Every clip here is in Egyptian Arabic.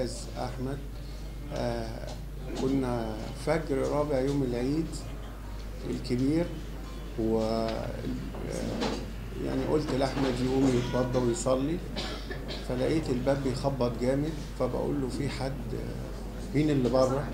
الاستاذ احمد آه كنا فجر رابع يوم العيد الكبير و آه، يعني قلت لاحمد يقوم يتوضى ويصلي فلقيت الباب بيخبط جامد فبقول له في حد آه، مين اللي بره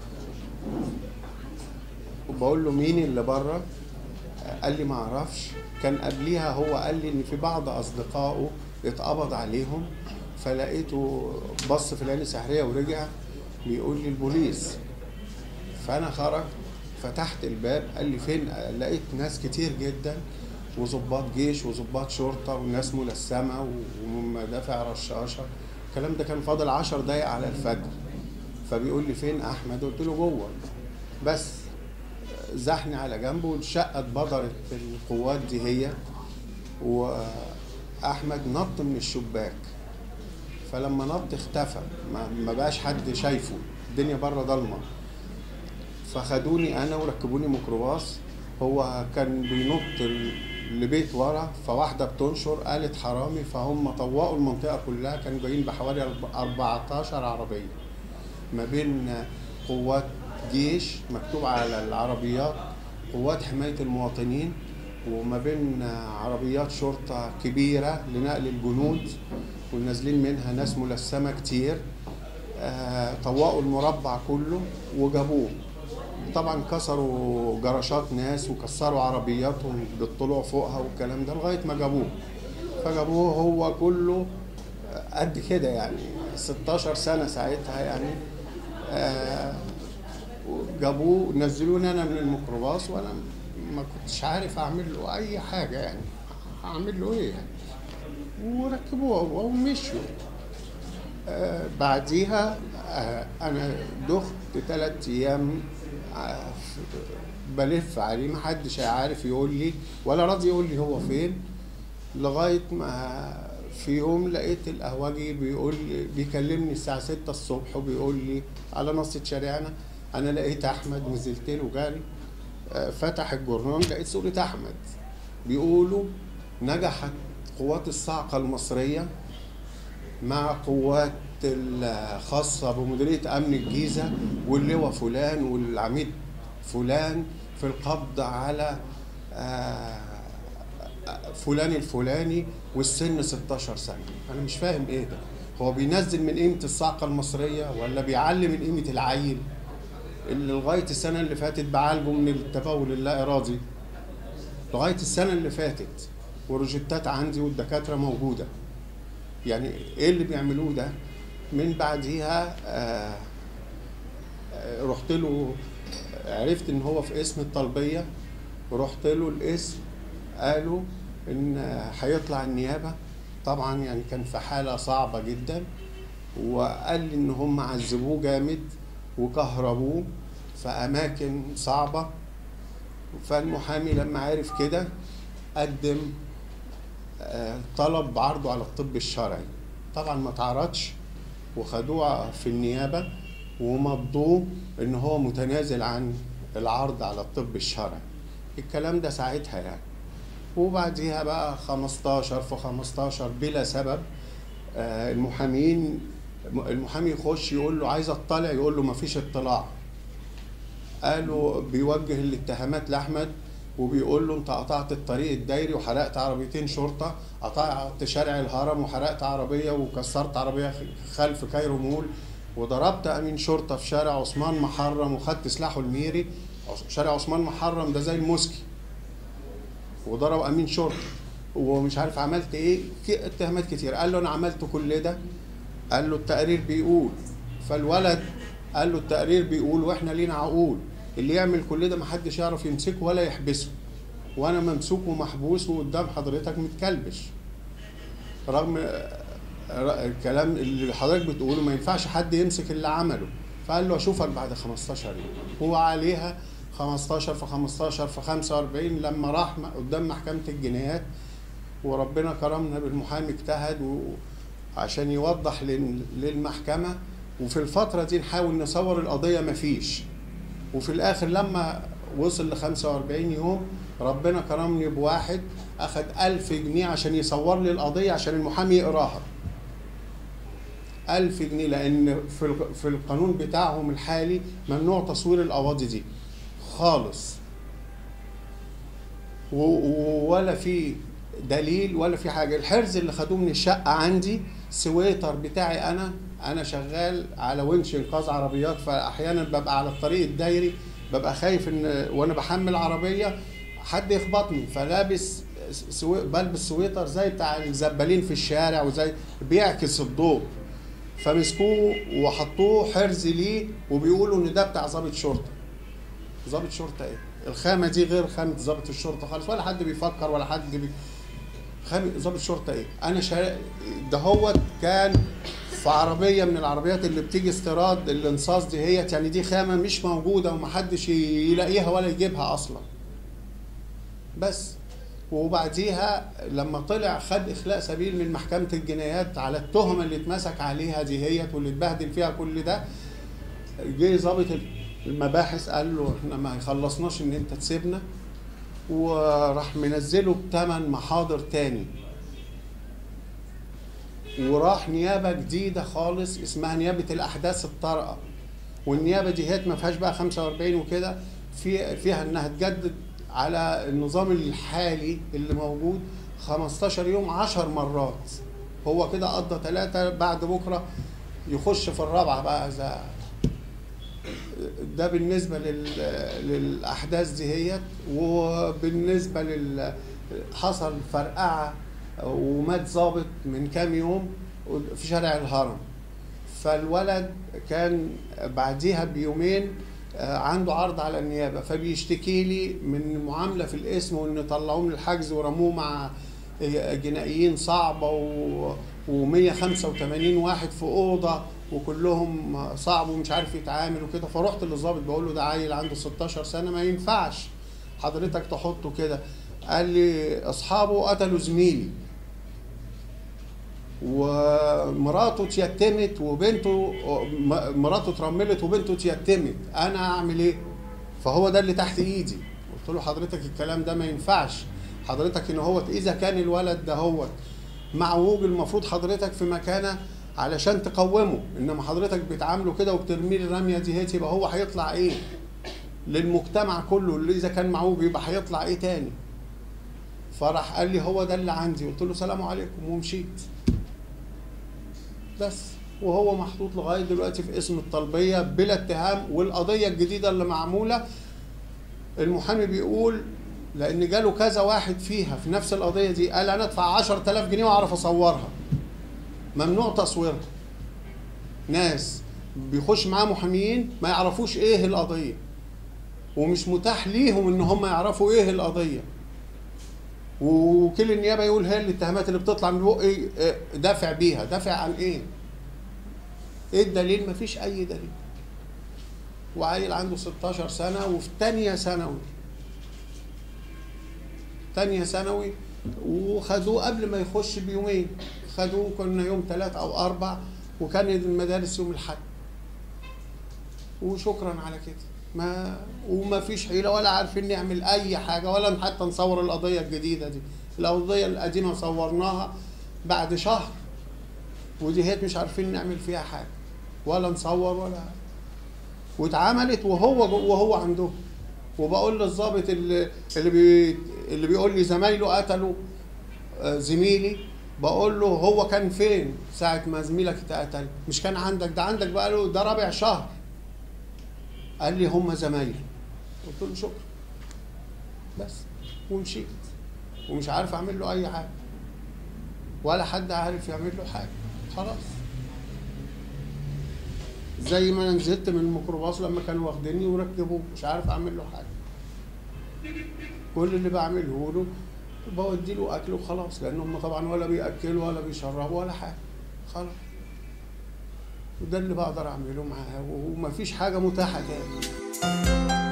وبقول له مين اللي بره قال لي ما اعرفش كان قبليها هو قال لي ان في بعض اصدقائه اتقبض عليهم فلقيته بص في العين السحريه ورجع بيقول لي البوليس فانا خرجت فتحت الباب قال لي فين لقيت ناس كتير جدا وظباط جيش وظباط شرطه وناس ملثمه ومدافع رشاشه الكلام ده كان فاضل عشر دقايق على الفجر فبيقول لي فين احمد قلت له جوه بس زحني على جنبه والشقه اتبدرت القوات دي هي واحمد نط من الشباك فلما نط اختفى ما, ما بقاش حد شايفه الدنيا بره ضلمه فخدوني انا وركبوني ميكروباص هو كان بينط ال- لبيت ورا فواحده بتنشر قالت حرامي فهم طوقوا المنطقه كلها كانوا جايين بحوالي أرب- 14 عربيه ما بين قوات جيش مكتوب على العربيات قوات حماية المواطنين وما بين عربيات شرطة كبيرة لنقل الجنود ونازلين منها ناس ملثمة كتير آه، طوقوا المربع كله وجابوه طبعا كسروا جراشات ناس وكسروا عربياتهم بالطلوع فوقها والكلام ده لغاية ما جابوه فجابوه هو كله قد كده يعني 16 سنة ساعتها يعني آه، جابوه نزلوني انا من الميكروباص وانا ما كنتش عارف اعمل له اي حاجه يعني اعمل له ايه يعني وركبوه ومشوا آه بعديها آه انا دخت ثلاث ايام آه في- بلف عليه ما حدش عارف يقول لي ولا راضي يقول لي هو فين لغايه ما في يوم لقيت القهوجي بيقول لي بيكلمني الساعه 6 الصبح وبيقول لي على نص شارعنا انا لقيت احمد نزلت له جري آه، فتح الجرنان لقيت صوره احمد بيقولوا نجحت قوات الصاعقه المصريه مع قوات الخاصة بمديرية أمن الجيزة واللواء فلان والعميد فلان في القبض على آه، فلان الفلاني والسن 16 سنة أنا مش فاهم إيه ده هو بينزل من قيمة الصاعقة المصرية ولا بيعلي من قيمة العيل اللي لغاية السنة اللي فاتت بعالجه من التبول اللا إرادي لغاية السنة اللي فاتت وروجيتات عندي والدكاترة موجودة يعني ايه اللي بيعملوه ده من بعديها آه آه، رحت له عرفت ان هو في اسم الطلبيه ورحت له الاسم قالوا ان هيطلع النيابه طبعا يعني كان في حاله صعبه جدا وقال لي ان هم عذبوه جامد وكهربوه في اماكن صعبه فالمحامي لما عرف كده قدم آه، طلب عرضه على الطب الشرعي طبعا ما تعرضش وخدوه في النيابة ومضوه ان هو متنازل عن العرض على الطب الشرعي الكلام ده ساعتها يعني وبعديها بقى 15 في 15 بلا سبب آه، المحامين المحامي يخش يقول له عايز اطلع يقول له ما فيش اطلاع قالوا بيوجه الاتهامات لاحمد وبيقول له انت قطعت الطريق الدايري وحرقت عربيتين شرطه قطعت شارع الهرم وحرقت عربيه وكسرت عربيه خلف كايرو مول وضربت امين شرطه في شارع عثمان محرم وخدت سلاحه الميري شارع عثمان محرم ده زي الموسكي وضرب امين شرطه ومش عارف عملت ايه في اتهامات كتير قال له انا عملت كل ده قال له التقرير بيقول فالولد قال له التقرير بيقول واحنا لينا عقول اللي يعمل كل ده محدش يعرف يمسكه ولا يحبسه وانا ممسوك ومحبوس وقدام حضرتك متكلبش رغم ر- الكلام اللي حضرتك بتقوله ما ينفعش حد يمسك اللي عمله فقال له اشوفك بعد 15 يوم هو عليها 15 في 15 في 45 لما راح م- قدام محكمة الجنايات وربنا كرمنا بالمحامي اجتهد و- عشان يوضح لل- للمحكمة وفي الفترة دي نحاول نصور القضية مفيش وفي الآخر لما وصل ل 45 يوم ربنا كرمني بواحد أخد ألف جنيه عشان يصور لي القضية عشان المحامي يقراها ألف جنيه لأن في الق- في القانون بتاعهم الحالي ممنوع تصوير الأواضي دي خالص و- و- ولا في دليل ولا في حاجة الحرز اللي خدوه من الشقة عندي سويتر بتاعي أنا أنا شغال على ونش إنقاذ عربيات فأحيانا ببقى على الطريق الدايري ببقى خايف إن وأنا بحمل عربية حد يخبطني فلابس سوي... بلبس سويتر زي بتاع الزبالين في الشارع وزي بيعكس الضوء فمسكوه وحطوه حرز ليه وبيقولوا ان ده بتاع ضابط شرطه ضابط شرطه ايه الخامه دي غير خامه ضابط الشرطه خالص ولا حد بيفكر ولا حد بي... خامه ضابط شرطه ايه انا شا... ده هو كان في عربيه من العربيات اللي بتيجي استيراد الانصاص دي هي يعني دي خامه مش موجوده ومحدش يلاقيها ولا يجيبها اصلا بس وبعديها لما طلع خد اخلاء سبيل من محكمه الجنايات على التهمه اللي اتمسك عليها دي هي واللي اتبهدل فيها كل ده جه ضابط المباحث قال له احنا ما خلصناش ان انت تسيبنا وراح منزله بثمان محاضر تاني وراح نيابه جديده خالص اسمها نيابه الاحداث الطارئه والنيابه دي هي ما فيهاش بقى 45 وكده في فيها انها تجدد على النظام الحالي اللي موجود 15 يوم 10 مرات هو كده قضى ثلاثة بعد بكرة يخش في الرابعة بقى إذا ده بالنسبة لل... للأحداث دي هي وبالنسبة لل حصل فرقعة ومات ظابط من كام يوم في شارع الهرم فالولد كان بعديها بيومين آه، عنده عرض على النيابه فبيشتكي لي من معامله في الاسم وان طلعوه من الحجز ورموه مع آه، جنائيين صعبه و و185 واحد في اوضه وكلهم صعب ومش عارف يتعامل وكده فرحت للظابط بقول له ده عيل عنده 16 سنه ما ينفعش حضرتك تحطه كده قال لي اصحابه قتلوا زميلي ومراته اتيتمت وبنته م- مراته اترملت وبنته اتيتمت انا اعمل ايه فهو ده اللي تحت ايدي قلت له حضرتك الكلام ده ما ينفعش حضرتك ان هو اذا كان الولد ده هو معوج المفروض حضرتك في مكانه علشان تقومه انما حضرتك بتعامله كده وبترميه الرميه دي هي يبقى هو هيطلع ايه للمجتمع كله اللي اذا كان معوج يبقى هيطلع ايه تاني فراح قال لي هو ده اللي عندي قلت له سلام عليكم ومشيت بس وهو محطوط لغايه دلوقتي في اسم الطلبيه بلا اتهام والقضيه الجديده اللي معموله المحامي بيقول لان جاله كذا واحد فيها في نفس القضيه دي قال انا ادفع 10000 جنيه واعرف اصورها ممنوع تصويرها ناس بيخش معاه محاميين ما يعرفوش ايه القضيه ومش متاح ليهم ان هم يعرفوا ايه القضيه ووكيل النيابه يقول هي الاتهامات اللي بتطلع من بقي إيه، دافع بيها دافع عن ايه ايه الدليل مفيش اي دليل وعيل عنده 16 سنه وفي تانية ثانوي تانية ثانوي وخدوه قبل ما يخش بيومين خدوه كنا يوم ثلاث او اربع وكان المدارس يوم الاحد وشكرا على كده ما وما فيش حيله ولا عارفين نعمل اي حاجه ولا حتى نصور القضيه الجديده دي القضيه القديمه صورناها بعد شهر ودي هيت مش عارفين نعمل فيها حاجه ولا نصور ولا واتعملت وهو جو- وهو عنده وبقول للظابط اللي اللي بي اللي بيقول لي زمايله قتلوا آه، زميلي بقول له هو كان فين ساعة ما زميلك اتقتل مش كان عندك ده عندك بقى له ده رابع شهر قال لي هم زمايلي قلت له شكرا بس ومشيت ومش عارف اعمل له اي حاجه ولا حد عارف يعمل له حاجه خلاص زي ما انا نزلت من الميكروباص لما كانوا واخديني وركبوه مش عارف اعمل له حاجه كل اللي بعمله له بودي له اكل وخلاص لان هم طبعا ولا بياكلوا ولا بيشربوا ولا حاجه خلاص وده اللي بقدر اعمله معاه ومفيش حاجه متاحه تاني